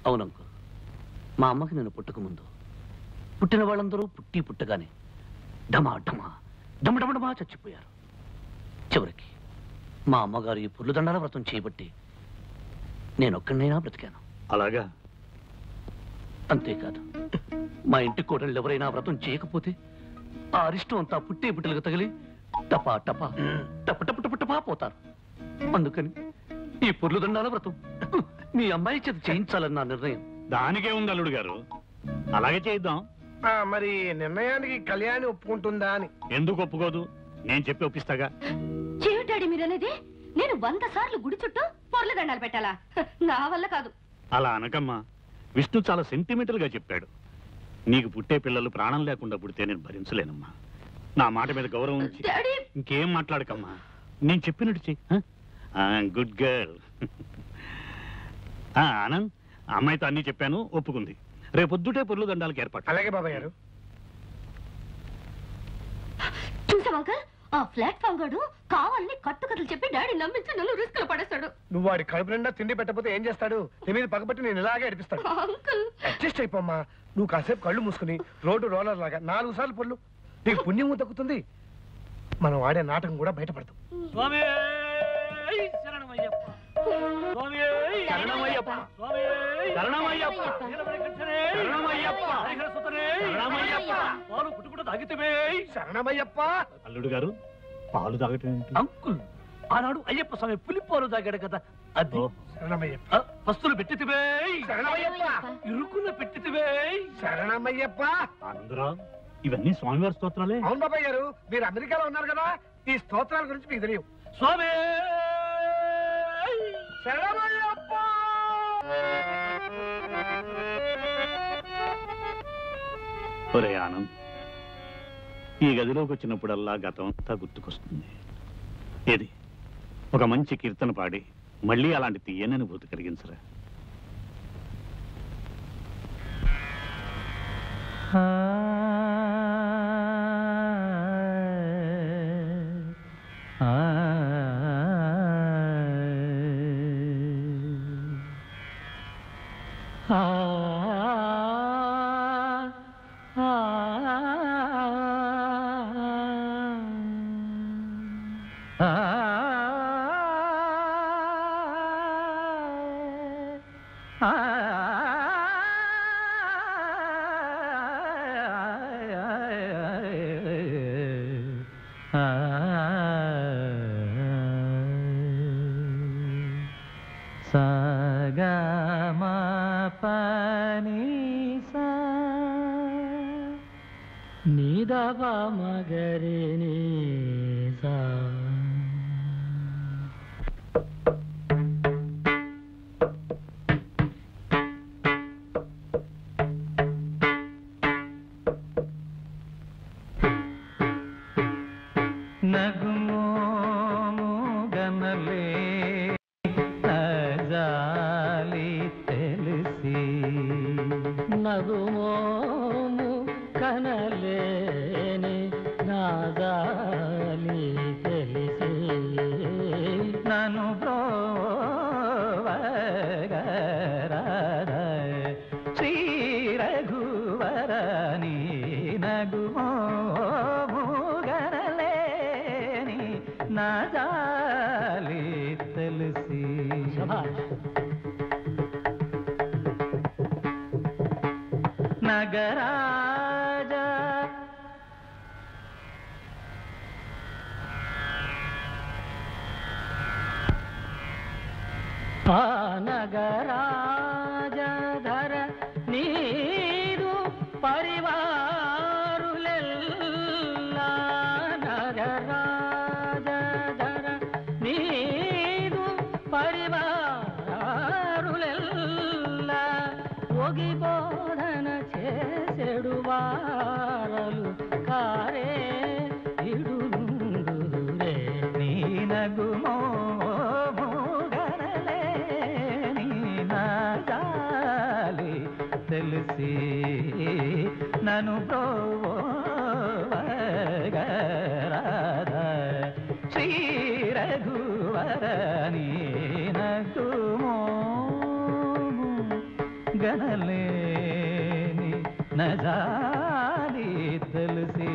అవును అంకుల్ మా అమ్మకి నేను పుట్టక ముందు పుట్టిన వాళ్ళందరూ పుట్టి పుట్టగానే డమా డమా డమ డమ డమా చచ్చిపోయారు చివరికి మా అమ్మగారు ఈ పుర్లు దండాల వ్రతం చేయబట్టి నేను ఒక్కడినైనా బ్రతికాను అలాగా అంతేకాదు మా ఇంటి కోడళ్ళు ఎవరైనా వ్రతం చేయకపోతే ఆ అరిష్టం అంతా పుట్టే పుట్టలకు తగిలి టపా టపా టప టప టప టపా పోతారు అందుకని ఈ పుర్లు దండాల వ్రతం మీ అమ్మాయి చేత చేయించాలని నా నిర్ణయం దానికే ఉంది అల్లుడు గారు అలాగే చేద్దాం ఆ, మరి నిర్ణయానికి కళ్యాణి ఒప్పుకుంటుందా అని ఎందుకు ఒప్పుకోదు నేను చెప్పి ఒప్పిస్తాగా చెవిటాడి మీరనేది నేను వంద సార్లు గుడి చుట్టూ పొర్ల దండాలు పెట్టాలా హ, నా వల్ల కాదు అలా అనకమ్మా విష్ణు చాలా సెంటిమెంటల్ గా చెప్పాడు నీకు పుట్టే పిల్లలు ప్రాణం లేకుండా పుడితే నేను భరించలేనమ్మా నా మాట మీద గౌరవం ఉంచి డాడీ ఇంకేం మాట్లాడకమ్మా నేను చెప్పినట్టు చెయ్యి గుడ్ గర్ల్ ఆనంద్ ఆ అమ్మాయితో అన్నీ చెప్పాను ఒప్పుకుంది రేపొద్దుటే పొర్లు దండాలకు ఏర్పాటు అలాగే బాబాయ్ గారు చూసావా అంకల్ ఆ ప్లాట్ఫామ్ గాడు కావాలని కట్టు కథలు చెప్పి డాడీ నమ్మించి నన్ను రిస్క్ లో పడేస్తాడు నువ్వు వాడి కడుపు నిండా తిండి పెట్టకపోతే ఏం చేస్తాడు నీ మీద పగబట్టి నేను ఇలాగే అడిపిస్తాడు అంకుల్ అడ్జస్ట్ అయిపోమ్మా నువ్వు కాసేపు కళ్ళు మూసుకుని రోడ్డు రోలర్ లాగా నాలుగు సార్లు పొల్లు నీకు పుణ్యం దక్కుతుంది మనం ఆడే నాటకం కూడా బయటపడతాం స్వామి శరణమయ్యప్ప స్వామి శరణమయ్యప్ప. శరణమయ్యప్ప. శరణమయ్యప్ప. శరణమయ్యప్ప. పాలు పుట్టుకుంటూ తాగితే శరణమయ్యప్ప అల్లుడు గారు పాలు తాగటం ఏంటి? అంకుల్ ఆనాడు అయ్యప్ప స్వామి పులిపాలు తాగాడు కదా అది ఓ, శరణమయ్యప్ప ఆ, వస్తువులు పెట్టితివే శరణమయ్యప్ప ఇరుకున్న పెట్టితివే శరణమయ్యప్ప ఆనందరావు ఇవన్నీ స్వామివారి స్తోత్రాలే అవును బాబాయ్ గారు మీరు అమెరికాలో ఉన్నారు కదా ఈ స్తోత్రాల గురించి మీకు తెలియవు స్వామి శరణమయ్యప్ప ఒరే ఆనంద్ ఈ గదిలోకి వచ్చినప్పుడల్లా గతం అంతా గుర్తుకొస్తుంది ఏది ఒక మంచి కీర్తన పాడి మళ్ళీ అలాంటి తీయని అనుభూతి కలిగించరా నగుమోగనలే నజాలి తెలిసి నగుమోము కనలేని నాజాలి తెలిసి నన్ను బ్రోవగరాద శ్రీ రఘువరని నగుమోగనలేని నాజాలి తెలిసి నగరాజ ఆ నగరాజధర నీరు పరివారులెల్లా నగరాజధర నీరు పరివారులెల్లా ఒగి బోధన చేసెడు వారలు కారే ఇడులుందురే నీ నగుమో మోగనలేని నాగాలి తెలిసి నన్ను ప్రోవగరాధ శ్రీ రఘువరని నగుమో గనలేని నజాలి తెలిసి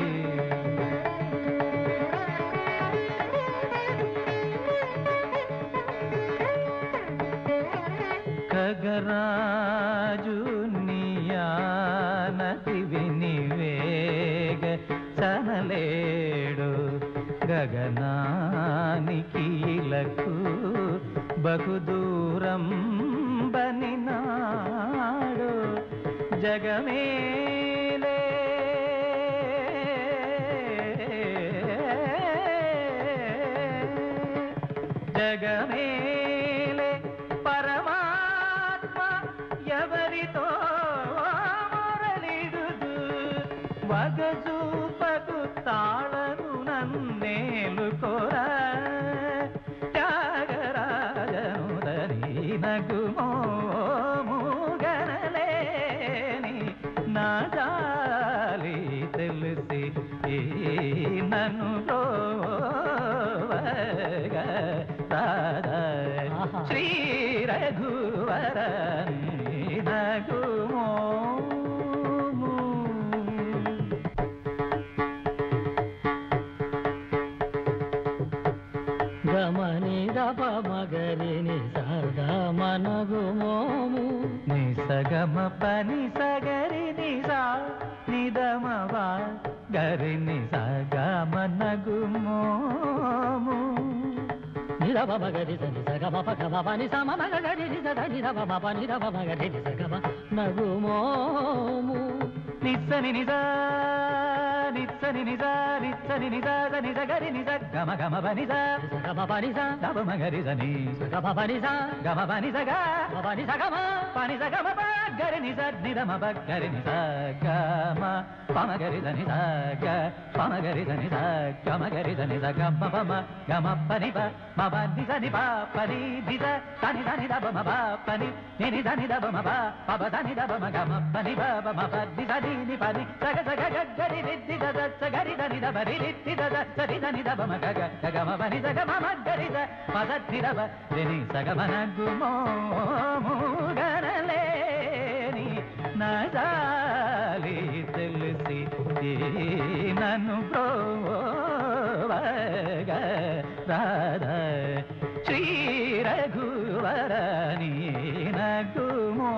ఖగరాజు నియానతి వినివేగ చనలేడు గగనానికి ఇలకు బహుదూరం బనినాడు జగమేలే జగమేలే పరమాత్మ ఎవరితో మొరలిడుదు వగజూపకు తాళను నన్నేలు కోర త్యాగరాజనుదని నగుమోముగనలేని నా జాలి తెలిసి ఈ నన్ను బ్రోవగా రాధా శ్రీ రఘువర నగుమోము గమని దప మగరిని సగమనగుమోము నిసగమ పని సగరి నిసా నిదమవా గరి నిసగమ నగుమోము నిరవ మగరి సని సగమ పగమ పని సమ మగరి నిజ నిరవ మప నిరవ మగరి ని సగమ నగుమోము నిస్సని నిజ నిత్సని నిజ నిత్సని నిజ నిజ గరి నిజ గమ గమ పని స సగమ పని స గమ మగరి సని సగమ పని స గమ పని సగ పని సగమ పని సగమ ప గరి నిజ నిదమ ప గరి నిజ గమ పమ గరి దని స గ పమ గరి దని స గమ గరి దని స గమ పమ గమ పని ప మమ ని దని ప పని దిజ తని దని దబ మ ప పని ని ని దని దబ మ ప పబ దని దబ మ గమ పని ప ప మ ప ది దని ని పని సగ సగ గ గరి ని ది ద ద స గరి దని దబ రి రి ది ద ద స రి దని దబ మ గ గ గ గ మ పని సగ మ మ గరి స ప ద ది దబ రి ని సగ మ న గు మో ము గనలేని నజాలి తెలిసి ఈ నన్ను బ్రోవగ రాధ శ్రీ రఘువరని నగుమో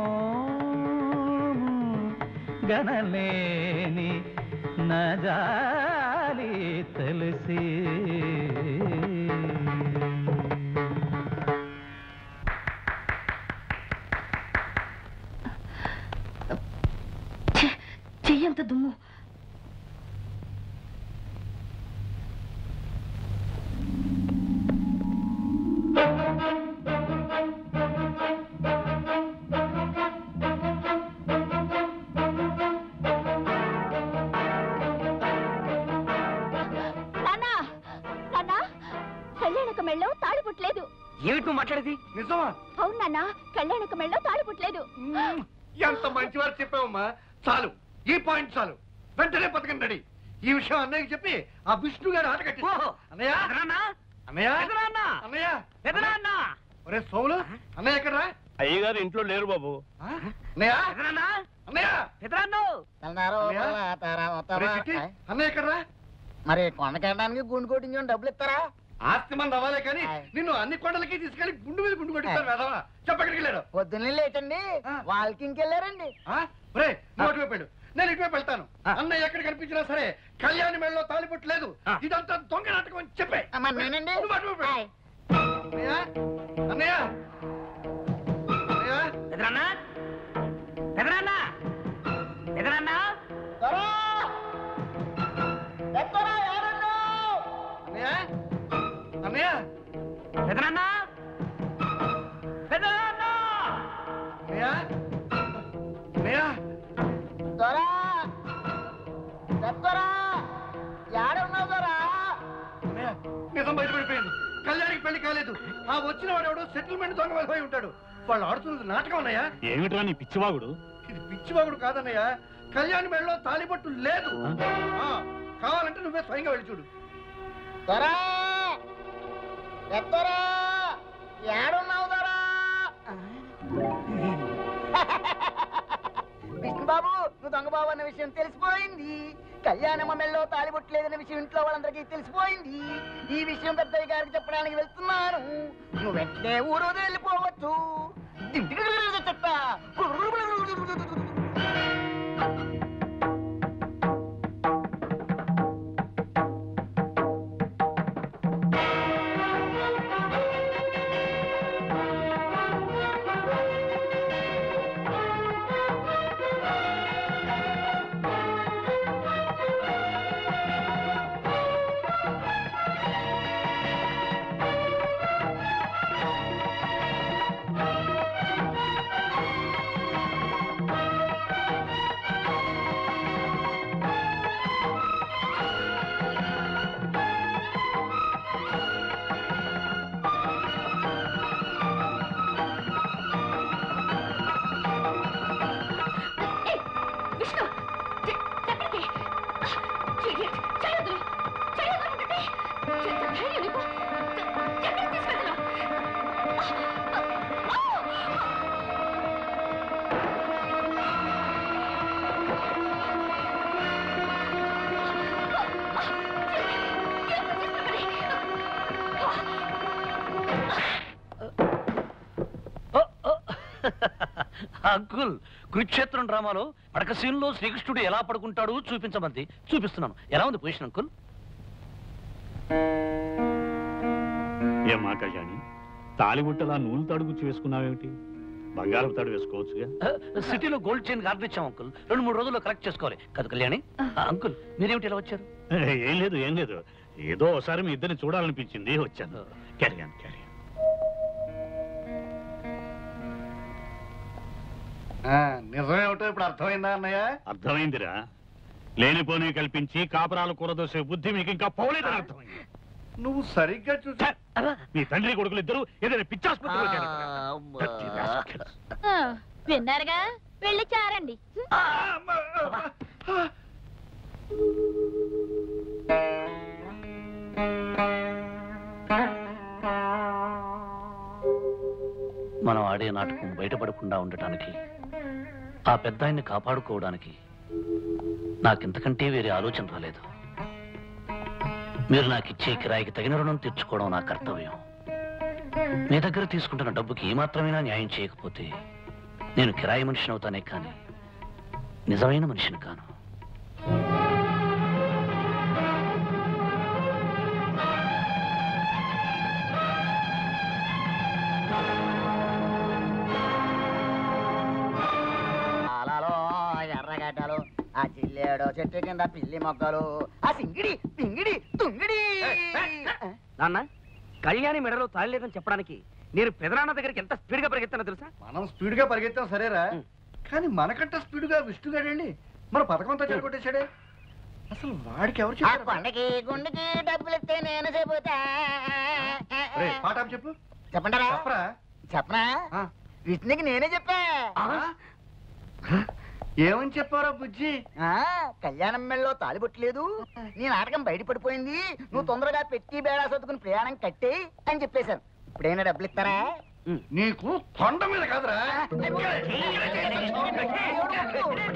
గనలేని నజాలి తెలిసి ఛే, చెయ్యంత దుమ్ము నాన్నా నాన్నా కళ్యాణక మెళ్ళో తాళి పుట్టలేదు ఏమిటి నువ్వు మాట్లాడేది నిజమా అవును నాన్న కళ్యాణక మెళ్ళో తాళి పుట్టలేదు ఎంత మంచివారు చెప్పావమ్మా చాలు ఈ పాయింట్ చాలు వెంటనే పథకం రెడీ ఈ విషయం అన్నయ్యకి చెప్పి ఆ విష్ణు గారు ఆట కట్టి అన్నయ్య అన్నయ్య అన్నయ్య ఒరే సోములు అన్నయ్య ఎక్కడ అయ్యగారు ఇంట్లో లేరు బాబు అన్నయ్య అన్నయ్య అన్నయ్య? ఒరే చిట్టి, అన్నయ్య ఎక్కడ మరి కొండకెళ్ళడానికి గుండు కొట్టించని డబ్బులు ఇస్తారా ఆస్తి మంది అవ్వాలే కానీ ఆయ్. నిన్ను అన్ని కొండలకి తీసుకెళ్లి గుండు మీద గుండు కొట్టిస్తారు వేదవా చెప్పక్కడికి వెళ్ళాడు పొద్దున్నే లేచండి ఆ. వాళ్ళకి ఇంకెళ్ళారండి రే నువ్వు అటువైపు వెళ్ళు నేను ఇటువైపు వెళ్తాను అన్నయ్య ఎక్కడ కనిపించినా సరే కళ్యాణి మెడలో తాలిపొట్టు లేదు ఇదంతా దొంగ నాటకం అని చెప్పే మరి నేనండి నువ్వు అటువైపు వెళ్ళు. ఆయ్. అన్నయ్య అన్నయ్య అన్నయ్య పెదరన్నా పెదరన్నా పెదరన్నా దొరా! ఎత్తరా, ఎవరున్నావ్? అన్నయ్య అన్నయ్య పెదరన్నా పెదరన్నా అన్నయ్య అన్నయ్య దొరా! ఎత్తరా! ఏడున్నావ్ దొరా? అన్నయ్య నిజం బయటపడిపోయింది కళ్యాణికి పెళ్లి కాలేదు ఆ వచ్చిన వాడు ఎవడో సెటిల్మెంట్ దొంగ వెళ్ళిపోయి ఉంటాడు వాళ్ళు ఆడుతున్నది నాటకం అన్నయ్య ఏమిట్రా నీ పిచ్చివాగుడు ఇది పిచ్చివాగుడు కాదన్నయ్య కళ్యాణి మెడలో తాలిపట్టు లేదు ఆ, కావాలంటే నువ్వే స్వయంగా వెళ్ళి చూడు దొరా! ఎత్తరా! ఏడున్నావ్ దొరా? దొంగబాబు అన్న విషయం తెలిసిపోయింది కళ్యాణమ్మ మెల్లో తాలిబొట్టలేదన్న విషయం ఇంట్లో వాళ్ళందరికీ తెలిసిపోయింది ఈ విషయం పెద్దయ్య గారికి చెప్పడానికి వెళ్తున్నాను నువ్వు వెంటనే ఊరు వదిలి వెళ్ళిపోవచ్చు చెత్త ఏయ్, విష్ణు చె- ఎక్కడికి? Idiot. చేయొద్దు. చేయొద్దు అనుకుంటే. ఎంత ధైర్యం నీకు? ఎ- ఎక్కడికి తీసుకెళ్తున్నావు? ఓ, ఓ. అంకుల్ కురుక్షేత్రం డ్రామాలో పడక సీన్లో శ్రీకృష్ణుడు ఎలా పడుకుంటాడు చూపించమంది చూపిస్తున్నాను ఎలా ఉంది పొజిషన్ అంకుల్ ఏమా కళ్యాణి తాలిబుట్టలా నూనె తాడు గుచ్చి వేసుకున్నావేమిటి బంగారం తాడు వేసుకోవచ్చుగా ఆ, సిటీలో గోల్డ్ చైన్ ఆర్డర్ ఇచ్చాం అంకుల్ రెండు మూడు రోజుల్లో కలెక్ట్ చేసుకోవాలి కదా కళ్యాణి ఆ, అంకుల్ మీరేమిటి ఇలా వచ్చారు ఏం లేదు ఏం లేదు ఏదో ఒకసారి మీ ఇద్దరిని చూడాలనిపించింది వచ్చాను క్యారియన్ క్యారియన్ నిజమేమిటో ఇప్పుడు అర్థమైందా అన్నయ్య అర్థమైందిరా లేనిపోని కల్పించి కాపరాలు కూరదోసే బుద్ధి మీకు ఇంకా పోలేదని అర్థమైంది నువ్వు సరిగ్గా చూసా మీ తండ్రి కొడుకులు ఇద్దరు ఏదైనా పిచ్చాసుపత్రిలో చేరతారా? Dirty rascals. విన్నారుగా వెళ్ళి చారండి మనం ఆడే నాటకం బయటపడకుండా ఉండటానికి ఆ పెద్ద ఆయన్ని కాపాడుకోవడానికి నాకింతకంటే వేరే ఆలోచన రాలేదు మీరు నాకు ఇచ్చే కిరాయికి తగిన రుణం తీర్చుకోవడం నా కర్తవ్యం మీ దగ్గర తీసుకుంటున్న డబ్బుకి ఏమాత్రమైనా న్యాయం చేయకపోతే నేను కిరాయి మనిషిని అవుతానే కానీ నిజమైన మనిషిని కాను పాలలో ఎర్రగడ్డలు ఆ జిల్లేడు చెట్టు కింద పిల్లి మొగ్గలు ఆ సింగిడి పింగిడి తుంగిడి నాన్న కళ్యాణి మెడలో తాళలేదని చెప్పడానికి నేను పెదనాన్న దగ్గరికి ఎంత స్పీడ్ గా పరిగెత్తానో తెలుసా మనం స్పీడ్ గా పరిగెత్తాం సరేరా కానీ మనకంటే స్పీడ్ గా విష్ణుగాడండి మన పథకంతో చెడగొట్టేశాడే అసలు వాడికి ఎవరు ఆ చెప్పారు కొండకి గుండెకి డబ్బులు ఇస్తే నేను చెబుతా రేయ్, పాట ఆపు చెప్పు చెప్పంటారా చెప్పరా చెప్పనా ఆ. విష్ణుకి నేనే చెప్పా ఏమని చెప్పారా బుజ్జి ఆ కళ్యాణం మెళ్ళలో తాలిబొట్టలేదు నీ నాటకం బయటపడిపోయింది నువ్వు తొందరగా పెట్టి బేడా సర్దుకుని ప్రయాణం కట్టేయి అని చెప్పేశాను ఇప్పుడైనా డబ్బులు ఇస్తారా నీకు కొండ మీద కాదురా